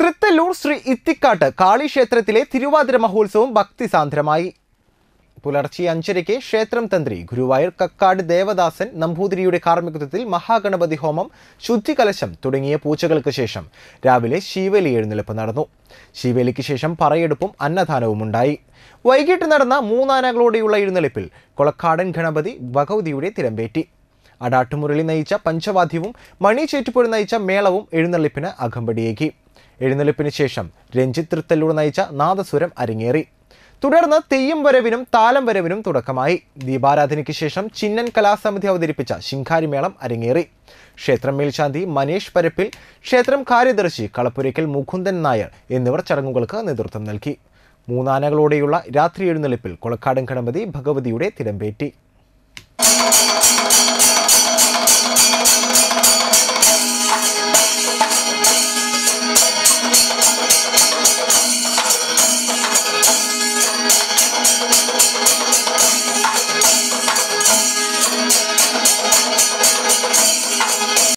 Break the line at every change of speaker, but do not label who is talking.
തൃത്തല്ലൂർ ശ്രീ ഇത്തിക്കാട്ട് കാളിക്ഷേത്രത്തിലെ തിരുവാതിര മഹോത്സവം ഭക്തിസാന്ദ്രമായി പുലർച്ചെ അഞ്ചരയ്ക്ക് ക്ഷേത്രം തന്ത്രി ഗുരുവായൂർ കക്കാട് ദേവദാസൻ നമ്പൂതിരിയുടെ കാർമ്മികത്വത്തിൽ മഹാഗണപതി ഹോമം ശുദ്ധികലശം തുടങ്ങിയ പൂജകൾക്ക് ശേഷം രാവിലെ ശീവേലി എഴുന്നള്ളിപ്പ് നടന്നു ശീവേലിക്ക് ശേഷം പറയെടുപ്പും അന്നദാനവും ഉണ്ടായി വൈകിട്ട് നടന്ന മൂന്നാനകളോടെയുള്ള എഴുന്നള്ളിപ്പിൽ കൊളക്കാടൻ ഗണപതി ഭഗവതിയുടെ തിരമ്പേറ്റി അടാട്ടുമുരളി നയിച്ച പഞ്ചവാദ്യവും മണി ചേറ്റുപുഴ നയിച്ച മേളവും എഴുന്നള്ളിപ്പിന് അകമ്പടിയേകി എഴുന്നള്ളിപ്പിന് ശേഷം രഞ്ജിത്ത് തൃത്തല്ലൂർ നയിച്ച നാദസ്വരം അരങ്ങേറി തുടർന്ന് തെയ്യം വരവിനും താലം വരവിനും തുടക്കമായി ദീപാരാധനയ്ക്ക് ശേഷം ചിന്നൻ കലാസമിതി അവതരിപ്പിച്ച ശിങ്കാരിമേളം അരങ്ങേറി ക്ഷേത്രം മേൽശാന്തി മനേഷ് പരപ്പിൽ ക്ഷേത്രം കാര്യദർശി കളപ്പുരയ്ക്കൽ മുകുന്ദൻ നായർ എന്നിവർ ചടങ്ങുകൾക്ക് നേതൃത്വം നൽകി മൂന്നാനകളോടെയുള്ള രാത്രി എഴുന്നള്ളിപ്പിൽ കൊളക്കാടൻ ഗണപതി ഭഗവതിയുടെ തിരമ്പേറ്റി